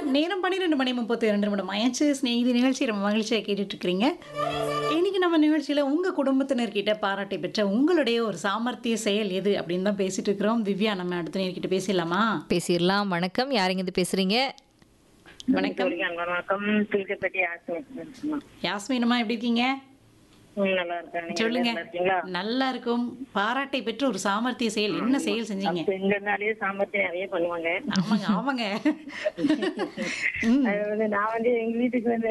நேரம் பன்னிரெண்டு மணி முப்பத்தி ரெண்டு நிமிடம் ஆயிடுச்சு ஸ்நேகிதி நிகழ்ச்சி ரொம்ப மகிழ்ச்சியாக கேட்டுட்டு இருக்கிறீங்க இன்னைக்கு நம்ம நிகழ்ச்சியில் உங்கள் குடும்பத்தினர்கிட்ட பாராட்டை பெற்ற உங்களுடைய ஒரு சாமர்த்திய செயல் எது அப்படின்னு தான் பேசிட்டு இருக்கிறோம் திவ்யா நம்ம அடுத்த நேர்கிட்ட பேசிடலாமா பேசிடலாம் வணக்கம் யாருங்க இது பேசுறீங்க வணக்கம் வணக்கம் தூக்கப்பட்டி ஆசிரியர் யாஸ்மினம்மா எப்படி இருக்கீங்க நல்லா இருக்கேன் நீங்க சொல்லுங்க நல்லா இருக்கீங்களா நல்லா இருக்கும் பாராட்டை பெற்ற ஒரு சாமர்த்திய செயல் என்ன செயல் செஞ்சீங்க பெண்கள்னாலே சாமர்த்தியம் நிறைய பண்ணுவாங்க ஆமாங்க ஆமாங்க ம், அது வந்து நான் வந்து எங்க வீட்டுக்கு வந்து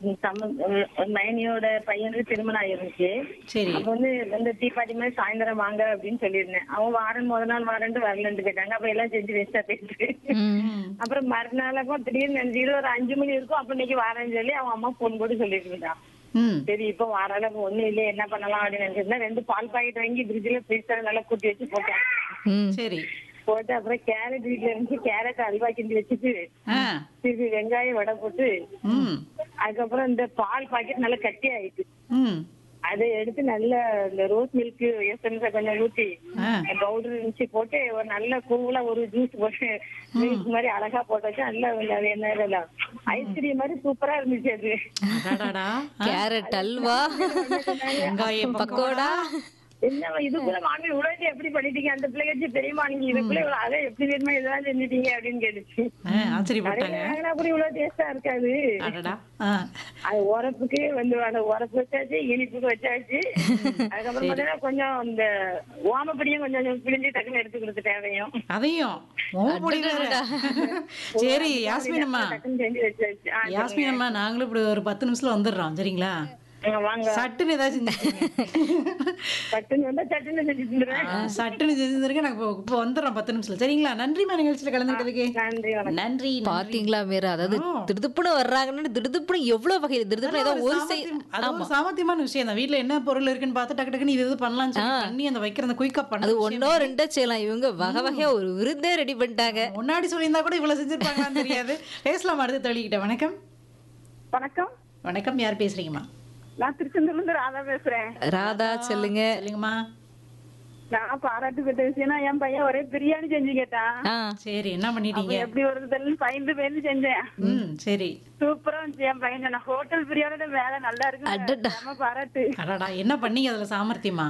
சம்ம நயனியோட பையனுக்கு திருமணம் ஆயிருந்துச்சு சரி அப்ப வந்து இந்த தீபாவளி மாதிரி சாயந்தரம் வாங்க அப்படின்னு சொல்லியிருந்தேன் அவன் வாரன் முத நாள் வாரன்ட்டு வரலன்ட்டு கேட்டாங்க அப்ப எல்லாம் செஞ்சு வேஸ்டா போயிட்டு ம், அப்புறம் மறுநாள் அப்போ திடீர்னு நினைச்சிட்டு ஒரு அஞ்சு மணி இருக்கும் அப்ப இன்னைக்கு வாரேன்னு சொல்லி அவன் அம்மா போன் போட்டு சொல்லிட்டு இருந்தான் ம் சரி இப்ப வாரால ஒண்ணும் இல்லையே என்ன பண்ணலாம் அப்படின்னு நினைச்சிருந்தேன் ரெண்டு பால் பாக்கெட் வாங்கி ஃப்ரிட்ஜ்ல ஃப்ரீசர் நல்லா கூட்டி வச்சு போட்டேன் ம் சரி போட்டு அப்புறம் கேரட் வீட்ல இருந்துச்சு கேரட் அல்வா கிண்டி வச்சுட்டு ஆ திருப்பி வெங்காயம் வடை போட்டு ம் அதுக்கப்புறம் இந்த பால் பாக்கெட் நல்லா கட்டி ஆயிடுச்சு ம் அதை எடுத்து நல்ல இந்த ரோஸ் மில்க் எஸ்எம்ஸ கொஞ்சம் ஊத்தி ஆ பவுடர் இருந்துச்சு போட்டு ஒரு நல்ல கூலா ஒரு ஜூஸ் போட்டு மில்க் மாதிரி அழகா போட்டு வச்சு நல்ல அது என்ன ஐஸ்கிரீம் மாதிரி சூப்பரா இருந்துச்சு அது அடாடாடா ஆ, கேரட் அல்வா வெங்காயம் பக்கோடா என்ன இதுக்குள்ள மாமி இவ்வளவு எப்படி பண்ணிட்டீங்க அந்த பிள்ளைங்க வச்சு தெரியுமா நீங்க இதுக்குள்ள இவ்வளவு அதை எப்படி வேணுமா இதெல்லாம் செஞ்சுட்டீங்க அப்படின்னு கேட்டுச்சு ஆ, ஆச்சரியப்பட்டாங்க வாங்கினா கூட இவ்வளவு டேஸ்டா இருக்காது அடடா ஆ அது உரப்புக்கு வந்து அந்த உரப்பு வச்சாச்சு இனிப்புக்கு வச்சாச்சு அதுக்கப்புறம் பாத்தீங்கன்னா கொஞ்சம் இந்த ஓமப்படியும் கொஞ்சம் பிழிஞ்சு டக்குன்னு எடுத்து கொடுத்து தேவையும் அதையும் ஓமப்பொடி வேற. சரி யாஸ்மினம்மா டக்குன்னு செஞ்சு வச்சாச்சு ஆ, யாஸ்மினம்மா நாங்களும் இப்படி ஒரு பத்து நிமிஷத்துல வந்துடுறோம் சரிங்களா ஆ, வாங்க சட்டுன்னு ஏதாச்சும் செஞ்சுக்கோங்க. சட்டுன்னு வந்தா சட்டுன்னு செஞ்சு தந்துடுறேன் ஆ, சட்டுன்னு செஞ்சுருங்க நாங்கள் இப்போ இப்போ வந்துடுறோம் பத்து நிமிஷத்துல சரிங்களா நன்றிம்மா நிகழ்ச்சியில் கலந்துக்கிட்டதுக்கு நன்றி வணக்கம் நன்றி பாத்தீங்களா மீரா அதாவது திடுதுப்புன்னு வர்றாங்கன்னு திடுதுப்புன்னு எவ்வளவு வகையில் திடுதுப்புன்னு ஏதோ ஒரு செய் அது ஒரு சாமர்த்தியமான விஷயம் தான் வீட்ல என்ன பொருள் இருக்குன்னு பார்த்து டக்கு டக்குன்னு இது இது பண்ணலாம்னு சொல்லி பண்ணி அந்த வைக்கிற அந்த குயிக்கா அது பண்ண ஒன்னோ ரெண்டோ செய்யலாம் இவங்க வகை வகையா ஒரு விருந்தே ரெடி பண்ணிட்டாங்க முன்னாடி சொல்லியிருந்தா கூட இவ்வளவு செஞ்சிருப்பாங்களான்னு தெரியாது பேசலாம் அடுத்து தள்ளிக்கிட்ட வணக்கம் வணக்கம் வணக்கம் யார் பேசுறீங்கம்மா நான் திருச்செந்தூர்ல இருந்து ராதா பேசுறேன் ராதா சொல்லுங்க சொல்லுங்கம்மா நான் பாராட்டு பெற்ற விஷயம்னா என் பையன் ஒரே பிரியாணி செஞ்சு கேட்டான் ஆ சரி என்ன பண்ணிட்டீங்க எப்படி வருதுன்னு பயந்து பயந்து செஞ்சேன் ம் சரி சூப்பரா இருந்துச்சு என் பையன் சொன்னா ஹோட்டல் பிரியாணியோட வேலை நல்லா இருக்கு அடடா. செம பாராட்டு அடாடா என்ன பண்ணீங்க அதுல சாமர்த்தியமா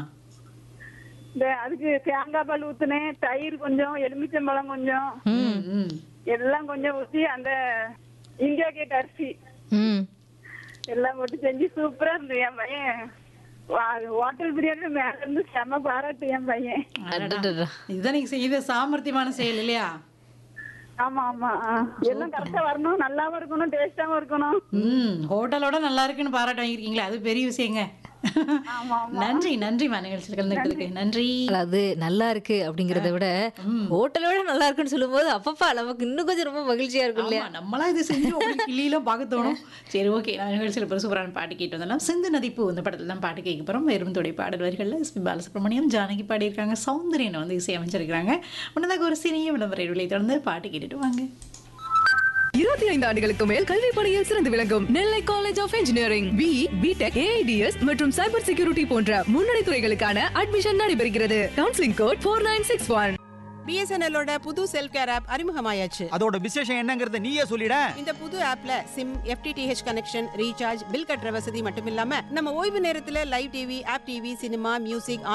இந்த அதுக்கு தேங்காய் பால் ஊத்துனேன் தயிர் கொஞ்சம் எலுமிச்சம்பழம் கொஞ்சம் ம் ம் எல்லாம் கொஞ்சம் ஊத்தி அந்த இந்தியா கேட் அரிசி ம் எல்லாம் போட்டு செஞ்சு சூப்பரா இருந்தது என் பையன் வா- ஹோட்டல் பிரியாணி மேல இருந்து செம பாராட்டு என் பையன் அடடடா. இதுதான் நீங்க செய்த சாமர்த்தியமான செயல் இல்லையா ஆமா ஆமா ஆ. எல்லாம் கரெக்டா வரணும் நல்லாவும் இருக்கணும் டேஸ்டாவும் இருக்கணும் ம் ஹோட்டலோட நல்லா இருக்குன்னு பாராட்டு வாங்கியிருக்கீங்களே அது பெரிய விஷயங்க நன்றி நன்றிம்மா நிகழ்ச்சியில் கலந்துக்கிட்டதுக்கு நன்றி அதாவது நல்லா இருக்கு அப்படிங்கறத விட ஹோட்டலோட நல்லா இருக்குன்னு சொல்லும்போது அப்பப்பா நமக்கு இன்னும் கொஞ்சம் ரொம்ப மகிழ்ச்சியா இருக்கும் இல்லையா ஆமா, நம்மளா இது செஞ்சு உங்களுக்கு கிளியிலும் பார்க்க தோணும் சரி ஓகே நான் நிகழ்ச்சியில் இப்போ சூப்பரான பாட்டு கேட்டு வந்தலாம் சிந்து நதிப்பு இந்த படத்தில் தான் பாட்டு கேட்க போகிறோம் வெறும்தோடைய பாடல் வரிகளில் எஸ்பி பாலசுப்ரமணியம் ஜானகி பாடியிருக்காங்க சௌந்தரியனை வந்து இசையமைச்சிருக்கிறாங்க முன்னதாக ஒரு சிறிய விளம்பர இடைவெளியை தொடர்ந்து பாட்டு கேட்டுட்டு வாங்க இருபத்தி ஐந்து ஆண்டுகளுக்கு மேல் கல்வி பணியில் சிறந்து விளங்கும் Nellai college of engineering B BTech AIDS மற்றும் சைபர் செக்யூரிட்டி போன்ற முன்னணி துறைகளுக்கான அட்மிஷன் நடைபெறுகிறது counselling code four nine six one பிஎஸ்என்எல்லோட புது செல்ஃப் கேர் ஆப் அறிமுகமாயாச்சு அதோட விசேஷம் என்னங்கறத நீயே சொல்லிட இந்த புது ஆப்ல SIM FTTH connection recharge bill கட்டுற வசதி மட்டும் இல்லாம நம்ம ஓய்வு நேரத்துல live TV app TV cinema music